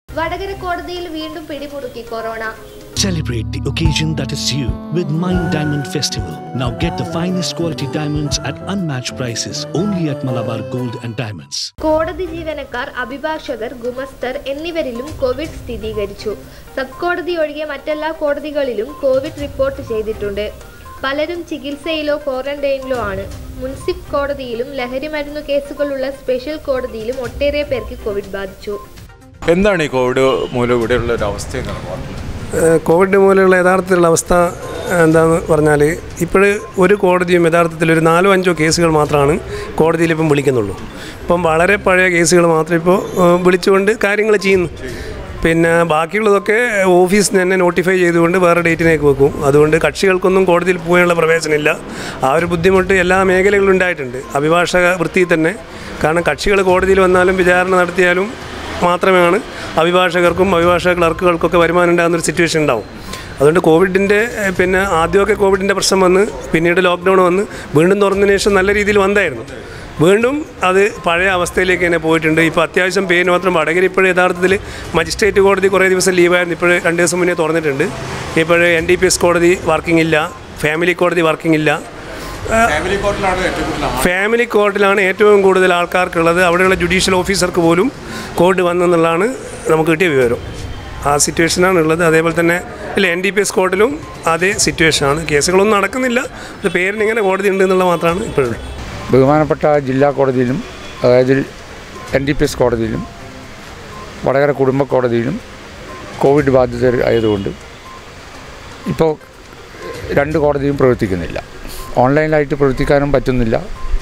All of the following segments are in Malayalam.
വടകര കോടതിയിൽ വീണ്ടും പിടിമുറുക്കി corona Celebrate the occasion that is you with Mind Diamond Festival. Now get the finest quality diamonds at unmatched prices only at Malabar Gold and Diamonds. കോടതി ജീവനക്കാർ അഭിഭാഷകർ ഗുമസ്തർ എന്നിവരിലും കോവിഡ് സ്ഥിരീകരിച്ചു സബ് കോടതി ഒഴികെ മറ്റെല്ലാ കോടതികളിലും കോവിഡ് റിപ്പോർട്ട് ചെയ്തിട്ടുണ്ട് പലരും ചികിത്സയിലോ ക്വാറന്റൈനിലോ ആണ് മുൻസിഫ് കോടതിയിലും ലഹരി മരുന്നു കേസുകളുള്ള സ്പെഷ്യൽ കോടതിയിലും ഒട്ടേറെ പേർക്ക് കോവിഡ് ബാധിച്ചു എന്താണ് ഈ കോവിഡ് മൂലം ഇവിടെയുള്ള ഒരു അവസ്ഥ എന്നാണ് പറഞ്ഞത് ഏഹ് കോവിഡ് മൂലമുള്ള യഥാർത്ഥത്തിലുള്ള അവസ്ഥ എന്താന്ന് പറഞ്ഞാൽ ഇപ്പോൾ ഒരു കോടതിയും യഥാർത്ഥത്തിൽ ഒരു നാലോ അഞ്ചോ കേസുകൾ മാത്രമാണ് കോടതിയിൽ ഇപ്പം വിളിക്കുന്നുള്ളൂ ഇപ്പം വളരെ പഴയ കേസുകൾ മാത്രം ഇപ്പോൾ ഏഹ് വിളിച്ചുകൊണ്ട് കാര്യങ്ങൾ ചെയ്യുന്നു പിന്നെ ബാക്കിയുള്ളതൊക്കെ ഓഫീസിൽ തന്നെ നോട്ടിഫൈ ചെയ്തുകൊണ്ട് വേറെ ഡേറ്റിനേക്ക് വെക്കും അതുകൊണ്ട് കക്ഷികൾക്കൊന്നും കോടതിയിൽ പോകാനുള്ള പ്രവേശനമില്ല ആ ഒരു ബുദ്ധിമുട്ട് എല്ലാ മേഖലകളിലും ഉണ്ടായിട്ടുണ്ട് അഭിഭാഷക വൃത്തിയിൽ തന്നെ കാരണം കക്ഷികൾ കോടതിയിൽ വന്നാലും വിചാരണ നടത്തിയാലും മാത്രമാണ് അഭിഭാഷകർക്കും അഭിഭാഷക ക്ലർക്കുകൾക്കൊക്കെ വരുമാനം ഉണ്ടാകുന്നൊരു സിറ്റുവേഷൻ ഉണ്ടാവും അതുകൊണ്ട് കോവിഡിൻ്റെ ഏഹ്, പിന്നെ ആദ്യമൊക്കെ കോവിഡിൻ്റെ പ്രശ്നം വന്ന് പിന്നീട് ലോക്ക്ഡൗൺ വന്ന് വീണ്ടും തുറന്നതിന് ശേഷം നല്ല രീതിയിൽ വന്നായിരുന്നു വീണ്ടും അത് പഴയ അവസ്ഥയിലേക്ക് തന്നെ പോയിട്ടുണ്ട് ഇപ്പോൾ അത്യാവശ്യം പേര് മാത്രം വടകര ഇപ്പോഴും യഥാർത്ഥത്തിൽ മജിസ്ട്രേറ്റ് കോടതി കുറേ ദിവസം ലീവായിരുന്നു ഇപ്പോൾ രണ്ട് ദിവസം മുന്നേ തുറന്നിട്ടുണ്ട് ഇപ്പോൾ എൻ ഡി പി എസ് കോടതി വർക്കിംഗ് ഇല്ല ഫാമിലി കോടതി വർക്കിംഗ് ഇല്ല ഫാമിലി കോർട്ടിലാണ് ഏറ്റവും കൂടുതൽ ഫാമിലി കോർട്ടിലാണ് ഏറ്റവും കൂടുതൽ ആൾക്കാർക്കുള്ളത് അവിടെയുള്ള ജുഡീഷ്യൽ ഓഫീസർക്ക് പോലും കോവിഡ് വന്നെന്നുള്ളതാണ് നമുക്ക് കിട്ടിയ വിവരം ആ സിറ്റുവേഷനാണ് ഉള്ളത് അതേപോലെ തന്നെ ഇല്ല എൻ ഡി പി എസ് കോർട്ടിലും അതേ സിറ്റുവേഷനാണ് കേസുകളൊന്നും നടക്കുന്നില്ല ഒരു പേരിന് ഇങ്ങനെ കോടതി ഉണ്ട് എന്നുള്ളത് മാത്രമാണ് ഇപ്പോഴുള്ളത് ബഹുമാനപ്പെട്ട ജില്ലാ കോടതിയിലും അതായത് എൻ ഡി പി എസ് കോടതിയിലും വടകര കുടുംബ കോടതിയിലും കോവിഡ് ബാധിതർ ആയതുകൊണ്ട് ഇപ്പോൾ രണ്ട് കോടതിയും പ്രവർത്തിക്കുന്നില്ല ഓൺലൈനിലായിട്ട് പ്രവർത്തിക്കാനും പറ്റുന്നില്ല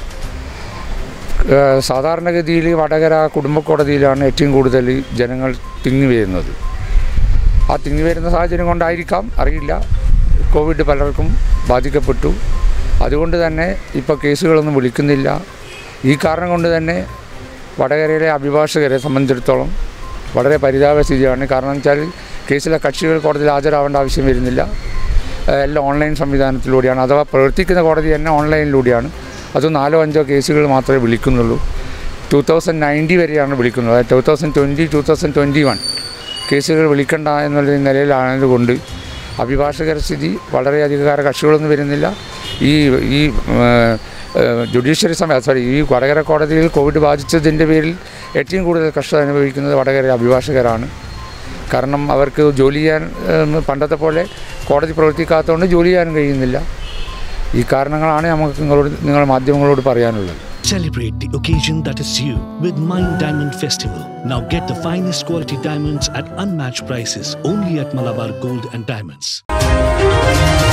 ഏഹ് സാധാരണഗതിയിൽ വടകര കുടുംബ കോടതിയിലാണ് ഏറ്റവും കൂടുതൽ ജനങ്ങൾ തിങ്ങി വരുന്നത് ആ തിങ്ങി വരുന്ന സാഹചര്യം കൊണ്ടായിരിക്കാം അറിയില്ല കോവിഡ് പലർക്കും ബാധിക്കപ്പെട്ടു അതുകൊണ്ട് തന്നെ ഇപ്പോൾ കേസുകളൊന്നും വിളിക്കുന്നില്ല ഈ കാരണം കൊണ്ട് തന്നെ വടകരയിലെ അഭിഭാഷകരെ സംബന്ധിച്ചിടത്തോളം വളരെ പരിതാപ സ്ഥിതിയാണ് കാരണം വെച്ചാൽ കേസിലെ കക്ഷികൾ കോടതിയിൽ ഹാജരാവേണ്ട ആവശ്യം വരുന്നില്ല ഏഹ് എല്ലാം ഓൺലൈൻ സംവിധാനത്തിലൂടെയാണ് അഥവാ പ്രവർത്തിക്കുന്ന കോടതി തന്നെ ഓൺലൈനിലൂടെയാണ് അത് നാലോ അഞ്ചോ കേസുകൾ മാത്രമേ വിളിക്കുന്നുള്ളൂ ടു തൗസൻഡ് നയൻറ്റി വരെയാണ് വിളിക്കുന്നത് അതായത് two thousand twenty two thousand twenty one കേസുകൾ വിളിക്കണ്ട എന്നുള്ള നിലയിലായതുകൊണ്ട് അഭിഭാഷകരുടെ സ്ഥിതി വളരെയധികം കക്ഷികളൊന്നും വരുന്നില്ല ഈ ഈ ജുഡീഷ്യറി സമയം സോറി ഈ വടകര കോടതിയിൽ കോവിഡ് ബാധിച്ചതിൻ്റെ പേരിൽ ഏറ്റവും കൂടുതൽ കഷ്ടം അനുഭവിക്കുന്നത് വടകര അഭിഭാഷകരാണ് കാരണം അവർക്ക് ജോലി ചെയ്യാൻ ഏം, പണ്ടത്തെ പോലെ കോടതി പ്രവർത്തിക്കാത്തതുകൊണ്ട് ജോലി ചെയ്യാനും കഴിയുന്നില്ല ഈ കാരണങ്ങളാണ് നമുക്ക് നിങ്ങളോട് നിങ്ങൾ മാധ്യമങ്ങളോട് പറയാനുള്ളത് Celebrate the occasion that is you with Mind Diamond Festival. Now get the finest quality diamonds at unmatched prices only at Malabar Gold and Diamonds.